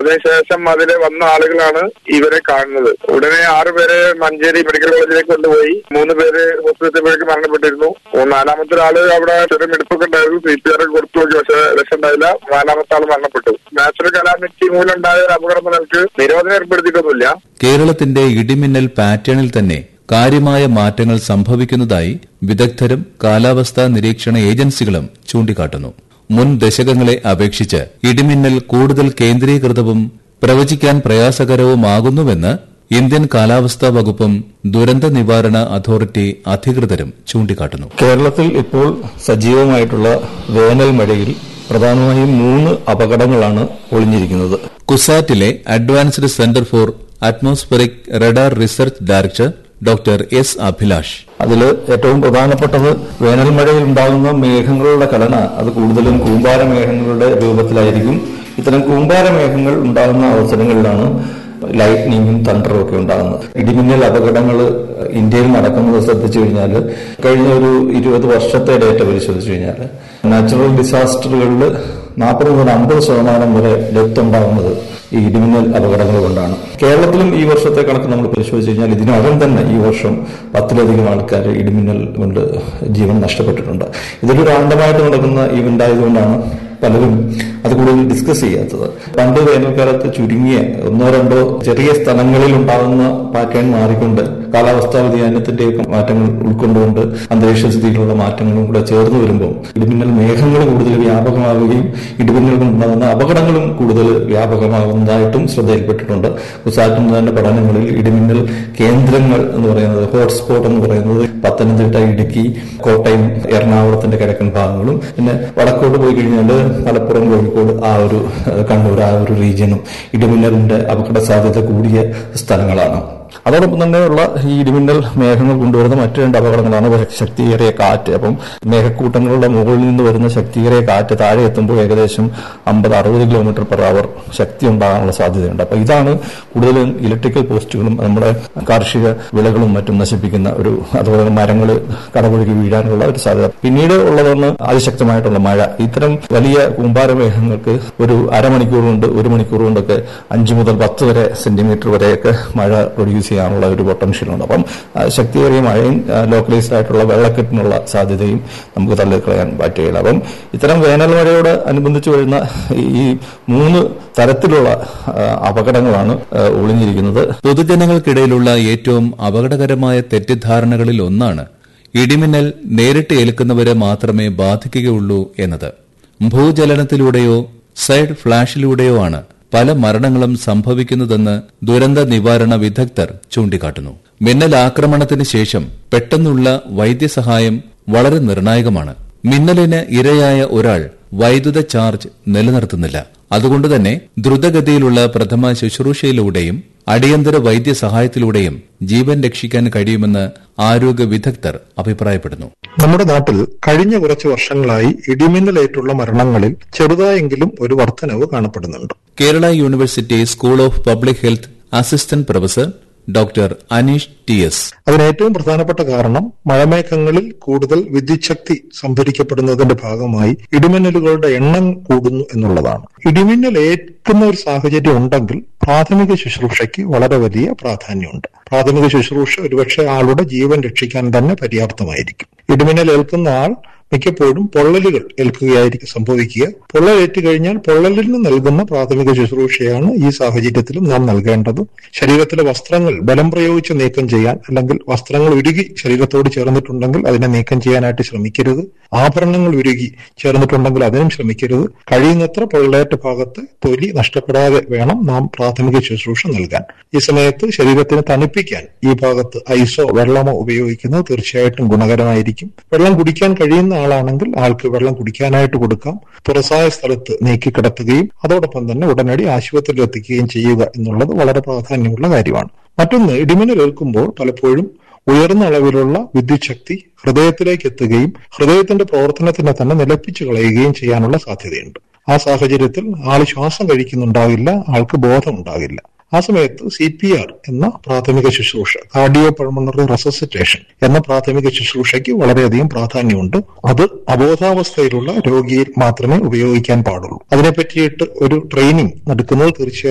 അതിനുശേഷം അതിൽ വന്ന ആളുകളാണ് ഇവരെ കാണുന്നത് ഉടനെ ആറ് പേര് മഞ്ചേരി മെഡിക്കൽ കോളേജിലേക്ക് കൊണ്ടുപോയി മൂന്ന് പേര് ഹോസ്പിറ്റലിലേക്ക് മരണപ്പെട്ടിരുന്നു നാലാമത്തെ ആള് അവിടെ ചെറിയ മിടുപ്പൊക്കെ ഉണ്ടായിരുന്നു സി പി ആർ കൊടുത്തു നോക്കി പക്ഷെ രക്ഷ ഉണ്ടായില്ല നാലാമത്തെ ആൾ മരണപ്പെട്ടു നാച്ചുറൽ കലാമിറ്റി മൂലം ഉണ്ടായ ഒരു അപകടം നിലക്ക് നിരോധനം ഏർപ്പെടുത്തിയിട്ടൊന്നുമില്ല കേരളത്തിന്റെ ഇടിമിന്നൽ പാറ്റേണിൽ തന്നെ കാര്യമായ മാറ്റങ്ങൾ സംഭവിക്കുന്നതായി വിദഗ്ധരും കാലാവസ്ഥാ നിരീക്ഷണ ഏജൻസികളും ചൂണ്ടിക്കാട്ടുന്നു മുൻ ദശകങ്ങളെ അപേക്ഷിച്ച് ഇടിമിന്നൽ കൂടുതൽ കേന്ദ്രീകൃതവും പ്രവചിക്കാൻ പ്രയാസകരവുമാകുന്നുവെന്ന് ഇന്ത്യൻ കാലാവസ്ഥാ വകുപ്പും ദുരന്ത നിവാരണ അതോറിറ്റി അധികൃതരും ചൂണ്ടിക്കാട്ടുന്നു കേരളത്തിൽ ഇപ്പോൾ സജീവമായിട്ടുള്ള വേനൽ മഴയിൽ പ്രധാനമായും മൂന്ന് അപകടങ്ങളാണ് ഒളിഞ്ഞിരിക്കുന്നത് കുസാറ്റിലെ advanced centre for atmospheric radar research director doctor S Abhilash അതിൽ ഏറ്റവും പ്രധാനപ്പെട്ടത് വേനൽ മഴയിൽ ഉണ്ടാകുന്ന മേഘങ്ങളുടെ ഘടന അത് കൂടുതലും കൂമ്പാര മേഘങ്ങളുടെ രൂപത്തിലായിരിക്കും ഇത്തരം കൂമ്പാര മേഘങ്ങൾ ഉണ്ടാകുന്ന അവസരങ്ങളിലാണ് ലൈറ്റ്നിങ്ങും തണ്ടറും ഒക്കെ ഉണ്ടാകുന്നത് ഇടിമിന്നൽ അപകടങ്ങൾ ഇന്ത്യയിൽ നടക്കുന്നത് ശ്രദ്ധിച്ചു കഴിഞ്ഞാൽ കഴിഞ്ഞ ഒരു ഇരുപത് വർഷത്തെ ഡേറ്റ പരിശോധിച്ചു കഴിഞ്ഞാൽ നാച്ചുറൽ ഡിസാസ്റ്ററുകളിൽ നാൽപ്പത് മുതൽ അമ്പത് ശതമാനം വരെ ഡെത്ത് ഉണ്ടാകുന്നത് ഈ ഇടിമിന്നൽ അപകടങ്ങൾ കൊണ്ടാണ് കേരളത്തിലും ഈ വർഷത്തെ കണക്ക് നമ്മൾ പരിശോധിച്ച് കഴിഞ്ഞാൽ ഇതിനകം തന്നെ ഈ വർഷം പത്തിലധികം ആൾക്കാർ ഇടിമിന്നൽ കൊണ്ട് ജീവൻ നഷ്ടപ്പെട്ടിട്ടുണ്ട് ഇതൊരു റാണ്ടമായിട്ട് നടക്കുന്ന ഈവന്റ് ആയതുകൊണ്ടാണ് പലരും അത് കൂടുതൽ ഡിസ്കസ് ചെയ്യാത്തത് പണ്ട് വേനൽക്കാലത്ത് ചുരുങ്ങിയ ഒന്നോ രണ്ടോ ചെറിയ സ്ഥലങ്ങളിൽ ഉണ്ടാകുന്ന പാറ്റേൺ മാറിക്കൊണ്ട് കാലാവസ്ഥാ വ്യതിയാനത്തിന്റെയൊക്കെ മാറ്റങ്ങൾ ഉൾക്കൊണ്ടുകൊണ്ട് അന്തരീക്ഷ സ്ഥിതിയിലുള്ള മാറ്റങ്ങളും കൂടെ ചേർന്ന് വരുമ്പോൾ ഇടിമിന്നൽ മേഘങ്ങൾ കൂടുതൽ വ്യാപകമാവുകയും ഇടിമിന്നൽ കൊണ്ടുണ്ടാകുന്ന അപകടങ്ങളും കൂടുതൽ വ്യാപകമാകുന്നതായിട്ടും ശ്രദ്ധയിൽപ്പെട്ടിട്ടുണ്ട് കുസാറ്റിന്റെ തന്നെ പഠനങ്ങളിൽ ഇടിമിന്നൽ കേന്ദ്രങ്ങൾ എന്ന് പറയുന്നത് ഹോട്ട്സ്പോട്ട് എന്ന് പറയുന്നത് പത്തനംതിട്ട ഇടുക്കി കോട്ടയം എറണാകുളത്തിന്റെ കിഴക്കൻ ഭാഗങ്ങളും പിന്നെ വടക്കോട്ട് പോയി കഴിഞ്ഞാൽ മലപ്പുറം കോഴിക്കോട് ആ ഒരു കണ്ണൂർ ആ ഒരു റീജിയനും ഇടിമിന്നലിന്റെ അപകട സാധ്യത കൂടിയ സ്ഥലങ്ങളാണ് അതോടൊപ്പം തന്നെയുള്ള ഈ ഇടിമിന്നൽ മേഘങ്ങൾ കൊണ്ടുവരുന്ന മറ്റു രണ്ട് അപകടങ്ങളാണ് ശക്തിയേറിയ കാറ്റ് അപ്പം മേഘക്കൂട്ടങ്ങളുടെ മുകളിൽ നിന്ന് വരുന്ന ശക്തിയേറിയ കാറ്റ് താഴെ എത്തുമ്പോൾ ഏകദേശം അമ്പത് അറുപത് കിലോമീറ്റർ പെർ അവർ ശക്തി ഉണ്ടാകാനുള്ള സാധ്യതയുണ്ട് അപ്പൊ ഇതാണ് കൂടുതലും ഇലക്ട്രിക്കൽ പോസ്റ്റുകളും നമ്മുടെ കാർഷിക വിളകളും മറ്റും നശിപ്പിക്കുന്ന ഒരു അതുപോലെ മരങ്ങൾ കടപുഴകി വീഴാനുള്ള ഒരു സാധ്യത പിന്നീട് ഉള്ളതാണ് അതിശക്തമായിട്ടുള്ള മഴ ഇത്തരം വലിയ കൂമ്പാര മേഘങ്ങൾക്ക് ഒരു അരമണിക്കൂർ കൊണ്ട് ഒരു മണിക്കൂർ കൊണ്ടൊക്കെ അഞ്ചു മുതൽ പത്ത് വരെ സെന്റിമീറ്റർ വരെയൊക്കെ മഴ പ്രൊഡ്യൂസ് ചെയ്യാനുള്ള ഒരു പൊട്ടൻഷ്യൽ ഉണ്ട് അപ്പം ശക്തിയേറിയ മഴയും ലോക്കലൈസ്ഡ് ആയിട്ടുള്ള വെള്ളക്കെട്ടിനുള്ള സാധ്യതയും നമുക്ക് തള്ളിക്കളയാൻ പറ്റുകയില്ല അപ്പം ഇത്തരം വേനൽ മഴയോട് അനുബന്ധിച്ച് വരുന്ന ഈ മൂന്ന് തരത്തിലുള്ള അപകടങ്ങളാണ് ഒളിഞ്ഞിരിക്കുന്നത് പൊതുജനങ്ങൾക്കിടയിലുള്ള ഏറ്റവും അപകടകരമായ തെറ്റിദ്ധാരണകളിൽ ഒന്നാണ് ഇടിമിന്നൽ നേരിട്ട് ഏൽക്കുന്നവരെ മാത്രമേ ബാധിക്കുകയുള്ളൂ എന്നത് ഭൂചലനത്തിലൂടെയോ സൈഡ് ഫ്ളാഷിലൂടെയോ ആണ് പല മരണങ്ങളും സംഭവിക്കുന്നതെന്ന് ദുരന്ത നിവാരണ വിദഗ്ധർ ചൂണ്ടിക്കാട്ടുന്നു മിന്നലാക്രമണത്തിന് ശേഷം പെട്ടെന്നുള്ള വൈദ്യസഹായം വളരെ നിർണായകമാണ് മിന്നലിന് ഇരയായ ഒരാൾ വൈദ്യുത ചാർജ് നിലനിർത്തുന്നില്ല അതുകൊണ്ട് തന്നെ ദ്രുതഗതിയിലുള്ള പ്രഥമ ശുശ്രൂഷയിലൂടെയും അടിയന്തര വൈദ്യസഹായത്തിലൂടെയും ജീവൻ രക്ഷിക്കാൻ കഴിയുമെന്ന് ആരോഗ്യ വിദഗ്ധർ അഭിപ്രായപ്പെടുന്നു നമ്മുടെ നാട്ടിൽ കഴിഞ്ഞ കുറച്ച് വർഷങ്ങളായി ഇടിമിന്നലേറ്റുള്ള മരണങ്ങളിൽ ചെറുതായെങ്കിലും ഒരു വർധനവ് കാണപ്പെടുന്നുണ്ട് Kerala university school of public health assistant professor doctor Aneesh T S അതിന് ഏറ്റവും പ്രധാനപ്പെട്ട കാരണം മഴമേഘങ്ങളിൽ കൂടുതൽ വിദ്യുച്ഛക്തി സംഭരിക്കപ്പെടുന്നതിന്റെ ഭാഗമായി ഇടിമിന്നലുകളുടെ എണ്ണം കൂടുന്നു എന്നുള്ളതാണ് ഇടിമിന്നൽ ഏൽക്കുന്ന ഒരു സാഹചര്യം ഉണ്ടെങ്കിൽ പ്രാഥമിക ശുശ്രൂഷയ്ക്ക് വളരെ വലിയ പ്രാധാന്യമുണ്ട് പ്രാഥമിക ശുശ്രൂഷ ഒരുപക്ഷെ ആളുടെ ജീവൻ രക്ഷിക്കാൻ തന്നെ പര്യാപ്തമായിരിക്കും ഇടിമിന്നൽ ഏൽക്കുന്ന ആൾ മിക്കപ്പോഴും പൊള്ളലുകൾ ഏൽക്കുകയായിരിക്കും സംഭവിക്കുക പൊള്ളലേറ്റ് കഴിഞ്ഞാൽ പൊള്ളലിന് നൽകുന്ന പ്രാഥമിക ശുശ്രൂഷയാണ് ഈ സാഹചര്യത്തിലും നാം നൽകേണ്ടത് ശരീരത്തിലെ വസ്ത്രങ്ങൾ ബലം പ്രയോഗിച്ച് നീക്കം ചെയ്യാൻ അല്ലെങ്കിൽ വസ്ത്രങ്ങൾ ഉരുകി ശരീരത്തോട് ചേർന്നിട്ടുണ്ടെങ്കിൽ അതിനെ നീക്കം ചെയ്യാനായിട്ട് ശ്രമിക്കരുത് ആഭരണങ്ങൾ ഉരുകി ചേർന്നിട്ടുണ്ടെങ്കിൽ അതിനും ശ്രമിക്കരുത് കഴിയുന്നത്ര പൊള്ളലേറ്റ ഭാഗത്ത് തൊലി നഷ്ടപ്പെടാതെ വേണം നാം പ്രാഥമിക ശുശ്രൂഷ നൽകാൻ ഈ സമയത്ത് ശരീരത്തിന് തണുപ്പിക്കാൻ ഈ ഭാഗത്ത് ഐസോ വെള്ളമോ ഉപയോഗിക്കുന്നത് തീർച്ചയായിട്ടും ഗുണകരമായിരിക്കും വെള്ളം കുടിക്കാൻ കഴിയുന്ന ആളാണെങ്കിൽ ആൾക്ക് വെള്ളം കുടിക്കാനായിട്ട് കൊടുക്കാം തുറസായ സ്ഥലത്ത് നീക്കി കിടത്തുകയും അതോടൊപ്പം തന്നെ ഉടനടി ആശുപത്രിയിൽ എത്തിക്കുകയും ചെയ്യുക എന്നുള്ളത് വളരെ പ്രാധാന്യമുള്ള കാര്യമാണ് മറ്റൊന്ന് ഇടിമിന്നൽ ഏൽക്കുമ്പോൾ പലപ്പോഴും ഉയർന്ന അളവിലുള്ള വിദ്യുച്ഛക്തി ഹൃദയത്തിലേക്ക് എത്തുകയും ഹൃദയത്തിന്റെ പ്രവർത്തനത്തിനെ തന്നെ നിലപ്പിച്ചു കളയുകയും ചെയ്യാനുള്ള സാധ്യതയുണ്ട് ആ സാഹചര്യത്തിൽ ആൾ ശ്വാസം കഴിക്കുന്നുണ്ടാകില്ല ആൾക്ക് ബോധമുണ്ടാകില്ല ആ സമയത്ത് സി പി ആർ എന്ന പ്രാഥമിക ശുശ്രൂഷ കാർഡിയോ പൾമണറി റെസസിറ്റേഷൻ എന്ന പ്രാഥമിക ശുശ്രൂഷയ്ക്ക് വളരെയധികം പ്രാധാന്യമുണ്ട് അത് അബോധാവസ്ഥയിലുള്ള രോഗിയിൽ മാത്രമേ ഉപയോഗിക്കാൻ പാടുള്ളൂ അതിനെ പറ്റിയിട്ട് ഒരു ട്രെയിനിങ് നടക്കുന്നത് തീർച്ചയായും